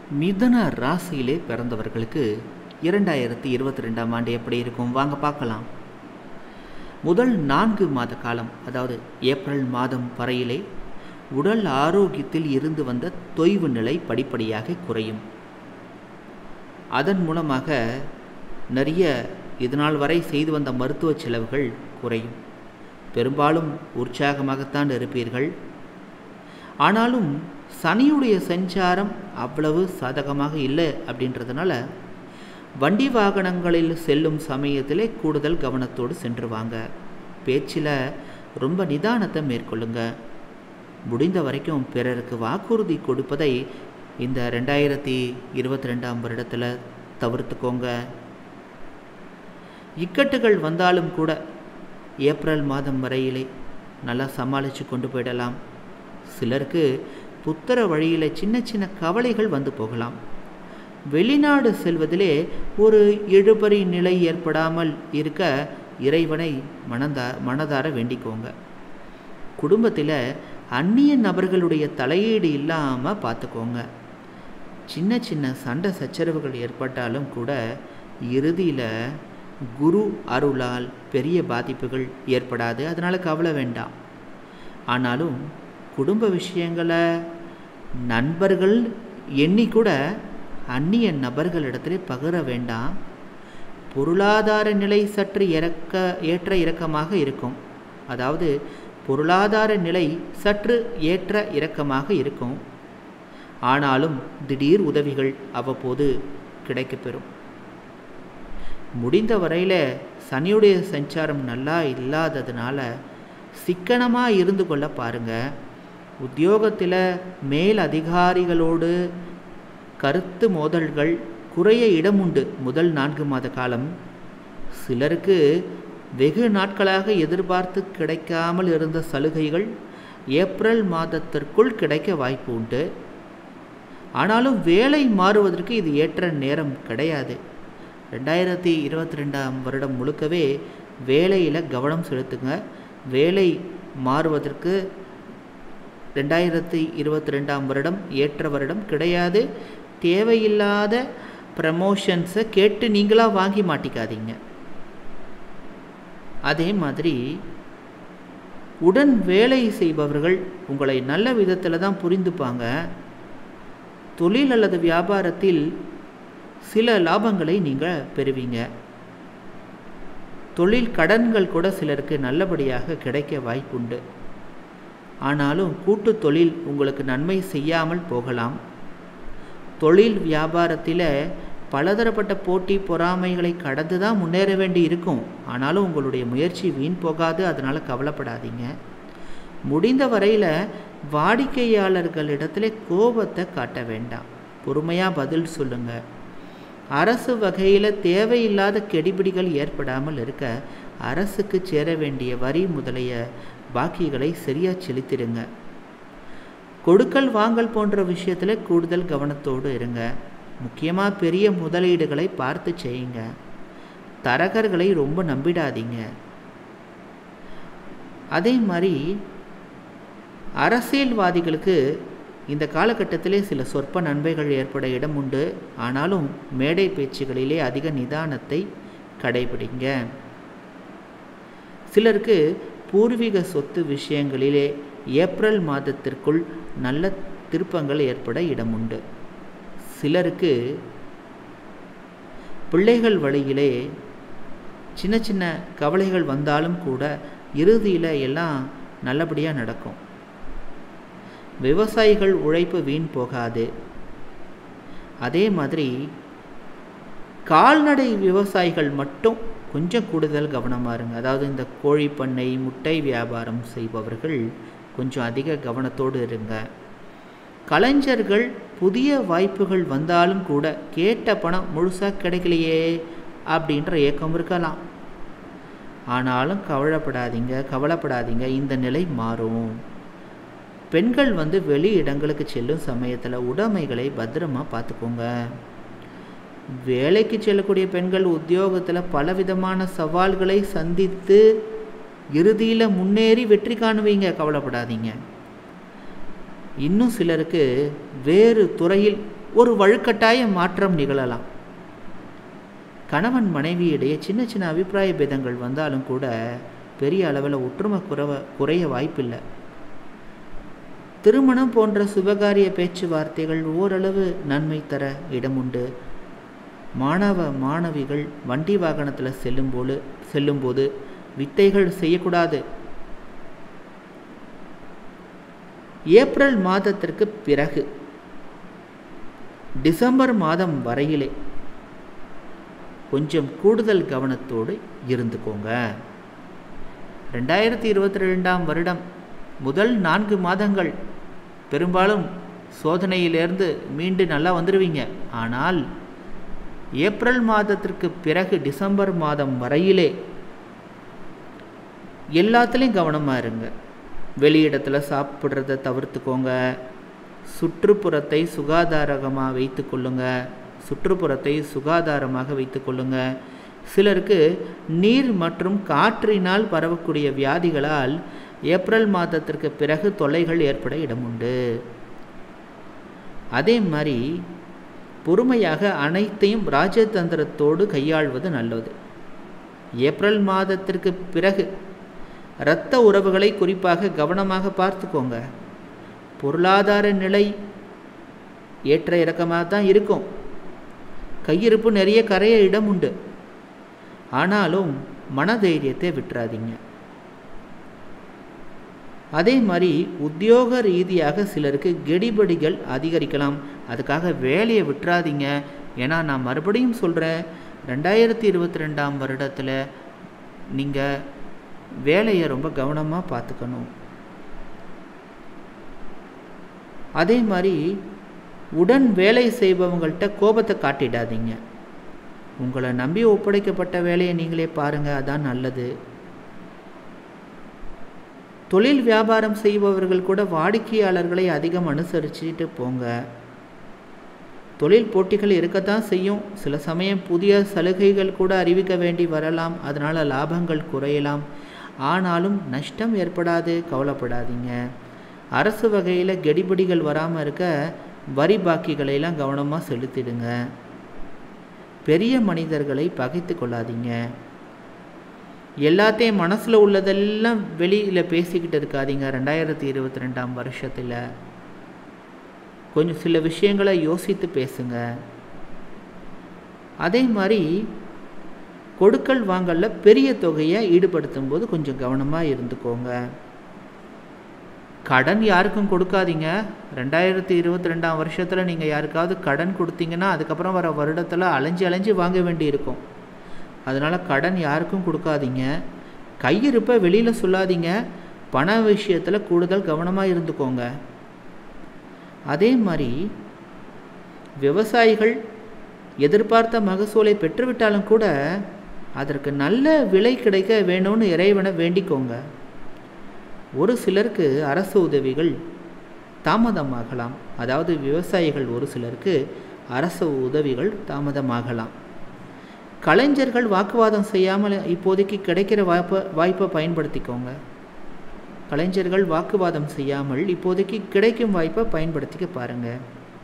மிதுன ராசியிலே பிறந்தவர்களுக்கு இரண்டாயிரத்தி இருபத்தி ரெண்டாம் ஆண்டு எப்படி இருக்கும் வாங்க பார்க்கலாம் முதல் நான்கு மாத காலம் அதாவது ஏப்ரல் மாதம் வரையிலே உடல் ஆரோக்கியத்தில் இருந்து வந்த தொய்வு நிலை படிப்படியாக குறையும் அதன் மூலமாக நிறைய இதுநாள் வரை செய்து வந்த மருத்துவ செலவுகள் குறையும் பெரும்பாலும் உற்சாகமாகத்தான் இருப்பீர்கள் ஆனாலும் சனியுடைய சஞ்சாரம் அவ்வளவு சாதகமாக இல்லை அப்படின்றதுனால வண்டி வாகனங்களில் செல்லும் சமயத்திலே கூடுதல் கவனத்தோடு சென்று வாங்க பேச்சில் ரொம்ப நிதானத்தை மேற்கொள்ளுங்க முடிந்த வரைக்கும் பிறருக்கு வாக்குறுதி கொடுப்பதை இந்த ரெண்டாயிரத்தி இருபத்தி ரெண்டாம் வருடத்தில் தவிர்த்துக்கோங்க இக்கட்டுகள் வந்தாலும் கூட ஏப்ரல் மாதம் வரையிலே நல்லா சமாளித்து கொண்டு போயிடலாம் சிலருக்கு புத்தர வழியில் சின்ன சின்ன கவலைகள் வந்து போகலாம் வெளிநாடு செல்வதிலே ஒரு இழுபறி நிலை ஏற்படாமல் இருக்க இறைவனை மனதா மனதார வேண்டிக்கோங்க குடும்பத்தில் அந்நிய நபர்களுடைய தலையீடு இல்லாமல் பார்த்துக்கோங்க சின்ன சின்ன சண்டை சச்சரவுகள் ஏற்பட்டாலும் கூட இறுதியில் குரு அருளால் பெரிய பாதிப்புகள் ஏற்படாது அதனால் கவலை வேண்டாம் ஆனாலும் குடும்ப விஷயங்களை நண்பர்கள் எண்ணி கூட அந்நிய நபர்களிடத்தில் பகிர வேண்டாம் பொருளாதார நிலை சற்று இறக்க ஏற்ற இறக்கமாக இருக்கும் அதாவது பொருளாதார நிலை சற்று ஏற்ற இறக்கமாக இருக்கும் ஆனாலும் திடீர் உதவிகள் அவ்வப்போது கிடைக்கப்பெறும் முடிந்த வரையில் சனியுடைய சஞ்சாரம் நல்லா இல்லாததுனால சிக்கனமாக இருந்து கொள்ள பாருங்கள் உத்தியோகத்தில் மேல் அதிகாரிகளோடு கருத்து மோதல்கள் குறைய இடம் உண்டு முதல் நான்கு மாத காலம் சிலருக்கு வெகு நாட்களாக எதிர்பார்த்து கிடைக்காமல் இருந்த சலுகைகள் ஏப்ரல் மாதத்திற்குள் கிடைக்க வாய்ப்பு உண்டு ஆனாலும் வேலை மாறுவதற்கு இது ஏற்ற நேரம் கிடையாது ரெண்டாயிரத்தி இருபத்தி ரெண்டாம் வருடம் முழுக்கவே வேலையில் கவனம் செலுத்துங்க வேலை மாறுவதற்கு ரெண்டாயிரத்தி இருபத்தி ரெண்டாம் வருடம் ஏற்ற வருடம் கிடையாது தேவையில்லாத ப்ரமோஷன்ஸை கேட்டு நீங்களாக வாங்கி மாட்டிக்காதீங்க அதே மாதிரி உடன் வேலை செய்பவர்கள் உங்களை நல்ல விதத்தில் தான் புரிந்துப்பாங்க தொழில் அல்லது வியாபாரத்தில் சில லாபங்களை நீங்கள் பெறுவீங்க தொழில் கடன்கள் கூட சிலருக்கு நல்லபடியாக கிடைக்க வாய்ப்புண்டு ஆனாலும் கூட்டு தொழில் உங்களுக்கு நன்மை செய்யாமல் போகலாம் தொழில் வியாபாரத்தில் பலதரப்பட்ட போட்டி பொறாமைகளை கடந்து தான் முன்னேற வேண்டி இருக்கும் ஆனாலும் உங்களுடைய முயற்சி வீண் போகாது அதனால் கவலைப்படாதீங்க முடிந்த வரையில் வாடிக்கையாளர்களிடத்துல கோபத்தை காட்ட வேண்டாம் பொறுமையாக பதில் சொல்லுங்கள் அரசு வகையில் தேவையில்லாத கெடிபிடிகள் ஏற்படாமல் இருக்க அரசுக்கு சேர வேண்டிய வரி முதலிய பாக்கிகளை சரியாக செலுத்திடுங்க கொடுக்கல் வாங்கல் போன்ற விஷயத்தில் கூடுதல் கவனத்தோடு இருங்க முக்கியமாக பெரிய முதலீடுகளை பார்த்து செய்யுங்க தரகர்களை ரொம்ப நம்பிடாதீங்க அதே மாதிரி அரசியல்வாதிகளுக்கு இந்த காலகட்டத்திலே சில சொற்ப நன்மைகள் ஏற்பட இடம் உண்டு ஆனாலும் மேடை பேச்சுகளிலே அதிக நிதானத்தை கடைபிடிங்க சிலருக்கு பூர்வீக சொத்து விஷயங்களிலே ஏப்ரல் மாதத்திற்குள் நல்ல திருப்பங்கள் ஏற்பட இடம் உண்டு சிலருக்கு பிள்ளைகள் வழியிலே சின்ன சின்ன கவலைகள் வந்தாலும் கூட இறுதியில் எல்லாம் நல்லபடியாக நடக்கும் விவசாயிகள் உழைப்பு வீண் போகாது அதே மாதிரி கால்நடை விவசாயிகள் மட்டும் கொஞ்சம் கூடுதல் கவனமாக இருங்க அதாவது இந்த கோழி பண்ணை முட்டை வியாபாரம் செய்பவர்கள் கொஞ்சம் அதிக கவனத்தோடு இருங்க கலைஞர்கள் புதிய வாய்ப்புகள் வந்தாலும் கூட கேட்ட பணம் முழுசாக கிடைக்கலையே அப்படின்ற ஏக்கம் இருக்கலாம் ஆனாலும் கவலைப்படாதீங்க கவலைப்படாதீங்க இந்த நிலை மாறும் பெண்கள் வந்து வெளி இடங்களுக்கு செல்லும் சமயத்தில் உடைமைகளை பத்திரமா பார்த்துக்கோங்க வேலைக்கு செல்லக்கூடிய பெண்கள் உத்தியோகத்தில் பலவிதமான சவால்களை சந்தித்து இறுதியில் முன்னேறி வெற்றி காணுவீங்க கவலைப்படாதீங்க இன்னும் சிலருக்கு வேறு துறையில் ஒரு வழுக்கட்டாய மாற்றம் நிகழலாம் கணவன் மனைவியிடையே சின்ன சின்ன அபிப்பிராய பேதங்கள் வந்தாலும் கூட பெரிய அளவில் ஒற்றுமை குறைவ குறைய வாய்ப்பில்லை திருமணம் போன்ற சுபகாரிய பேச்சுவார்த்தைகள் ஓரளவு நன்மை தர இடமுண்டு மாணவ மாணவிகள் வண்டி வாகனத்தில் செல்லும்போது செல்லும்போது வித்தைகள் செய்யக்கூடாது ஏப்ரல் மாதத்திற்கு பிறகு டிசம்பர் மாதம் வரையிலே கொஞ்சம் கூடுதல் கவனத்தோடு இருந்துக்கோங்க ரெண்டாயிரத்தி இருபத்தி ரெண்டாம் வருடம் முதல் நான்கு மாதங்கள் பெரும்பாலும் சோதனையிலேருந்து மீண்டு நல்லா வந்துடுவீங்க ஆனால் ஏப்ரல் மாதத்திற்கு பிறகு டிசம்பர் மாதம் வரையிலே எல்லாத்துலேயும் கவனமாக இருங்க வெளியிடத்தில் சாப்பிட்றத தவிர்த்துக்கோங்க சுற்றுப்புறத்தை சுகாதாரமாக வைத்து கொள்ளுங்க சுற்றுப்புறத்தை சுகாதாரமாக வைத்து கொள்ளுங்க சிலருக்கு நீர் மற்றும் காற்றினால் பரவக்கூடிய வியாதிகளால் ஏப்ரல் மாதத்திற்கு பிறகு தொல்லைகள் ஏற்பட இடமுண்டு அதே மாதிரி பொறுமையாக அனைத்தையும் ராஜதந்திரத்தோடு கையாள்வது நல்லது ஏப்ரல் மாதத்திற்கு பிறகு இரத்த உறவுகளை குறிப்பாக கவனமாக பார்த்துக்கோங்க பொருளாதார நிலை ஏற்ற இறக்கமாக தான் இருக்கும் கையிருப்பு நிறைய கரைய இடம் உண்டு ஆனாலும் மனதைரியத்தை விட்டுறாதீங்க அதே மாதிரி உத்தியோக ரீதியாக சிலருக்கு கெடிபடிகள் அதிகரிக்கலாம் அதுக்காக வேலையை விட்டுறாதீங்க ஏன்னா நான் மறுபடியும் சொல்கிறேன் ரெண்டாயிரத்தி இருபத்தி ரெண்டாம் வருடத்தில் நீங்கள் வேலையை ரொம்ப கவனமாக பார்த்துக்கணும் அதே மாதிரி உடன் வேலை செய்பவங்கள்ட்ட கோபத்தை காட்டிடாதீங்க உங்களை நம்பி ஒப்படைக்கப்பட்ட வேலையை நீங்களே பாருங்கள் அதான் நல்லது தொழில் வியாபாரம் செய்பவர்கள் கூட வாடிக்கையாளர்களை அதிகம் அனுசரிச்சுட்டு போங்க தொழில் போட்டிகள் இருக்கத்தான் செய்யும் சில சமயம் புதிய சலுகைகள் கூட அறிவிக்க வேண்டி வரலாம் அதனால் லாபங்கள் குறையலாம் ஆனாலும் நஷ்டம் ஏற்படாது கவலைப்படாதீங்க அரசு வகையில் கெடிபடிகள் வராமல் இருக்க வரி பாக்கிகளையெல்லாம் கவனமாக செலுத்திடுங்க பெரிய மனிதர்களை பகைத்து கொள்ளாதீங்க எல்லாத்தையும் மனசில் உள்ளதெல்லாம் வெளியில் பேசிக்கிட்டு இருக்காதீங்க ரெண்டாயிரத்தி இருபத்தி ரெண்டாம் வருஷத்தில் கொஞ்சம் சில விஷயங்களை யோசித்து பேசுங்க அதே மாதிரி கொடுக்கல் வாங்கலில் பெரிய தொகையை ஈடுபடுத்தும் போது கொஞ்சம் கவனமாக இருந்துக்கோங்க கடன் யாருக்கும் கொடுக்காதீங்க ரெண்டாயிரத்தி இருபத்தி ரெண்டாம் வருஷத்தில் நீங்கள் யாருக்காவது கடன் கொடுத்தீங்கன்னா அதுக்கப்புறம் வர வருடத்தில் அலைஞ்சு அலைஞ்சு வாங்க வேண்டி இருக்கும் அதனால் கடன் யாருக்கும் கொடுக்காதீங்க கையிருப்பை வெளியில் சொல்லாதீங்க பண விஷயத்தில் கூடுதல் கவனமாக இருந்துக்கோங்க அதே மாதிரி விவசாயிகள் எதிர்பார்த்த மகசூலை பெற்றுவிட்டாலும் கூட அதற்கு நல்ல விலை கிடைக்க வேணும்னு இறைவனை வேண்டிக்கோங்க ஒரு சிலருக்கு அரசு உதவிகள் தாமதமாகலாம் அதாவது விவசாயிகள் ஒரு சிலருக்கு அரசு உதவிகள் தாமதமாகலாம் கலைஞர்கள் வாக்குவாதம் செய்யாமல் இப்போதைக்கு கிடைக்கிற வாய்ப்பை வாய்ப்பை பயன்படுத்திக்கோங்க கலைஞர்கள் வாக்குவாதம் செய்யாமல் இப்போதைக்கு கிடைக்கும் வாய்ப்பை பயன்படுத்திக்க பாருங்கள்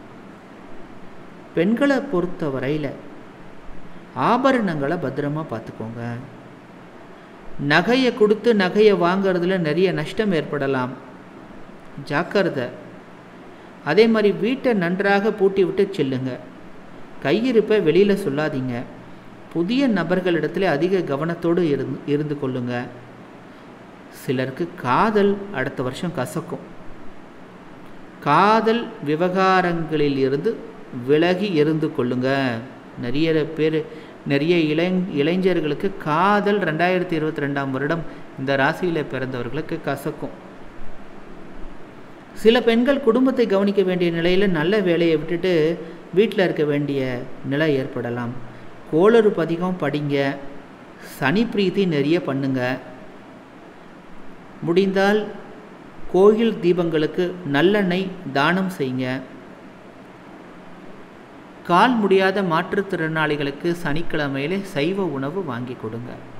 பெண்களை பொறுத்த வரையில் ஆபரணங்களை பத்திரமா பார்த்துக்கோங்க நகையை கொடுத்து நகையை வாங்கிறதுல நிறைய நஷ்டம் ஏற்படலாம் ஜாக்கிரதை அதே மாதிரி வீட்டை நன்றாக பூட்டி விட்டு செல்லுங்க கையிருப்பை வெளியில் சொல்லாதீங்க புதிய நபர்களிடத்துல அதிக கவனத்தோடு இருந்து இருந்து கொள்ளுங்க சிலருக்கு காதல் அடுத்த வருஷம் கசக்கும் காதல் விவகாரங்களில் இருந்து விலகி இருந்து கொள்ளுங்க நிறைய பேர் நிறைய இளை இளைஞர்களுக்கு காதல் ரெண்டாயிரத்தி இருபத்தி ரெண்டாம் வருடம் இந்த ராசியில் பிறந்தவர்களுக்கு கசக்கும் சில பெண்கள் குடும்பத்தை கவனிக்க வேண்டிய நிலையில் நல்ல வேலையை விட்டுட்டு வீட்டில் இருக்க வேண்டிய நிலை ஏற்படலாம் கோளறு பதிகம் படிங்க சனி பிரீத்தி நிறைய பண்ணுங்க முடிந்தால் கோயில் தீபங்களுக்கு நல்லெண்ணெய் தானம் செய்யுங்க கால் முடியாத மாற்றுத்திறனாளிகளுக்கு சனிக்கிழமையிலே சைவ உணவு வாங்கி கொடுங்க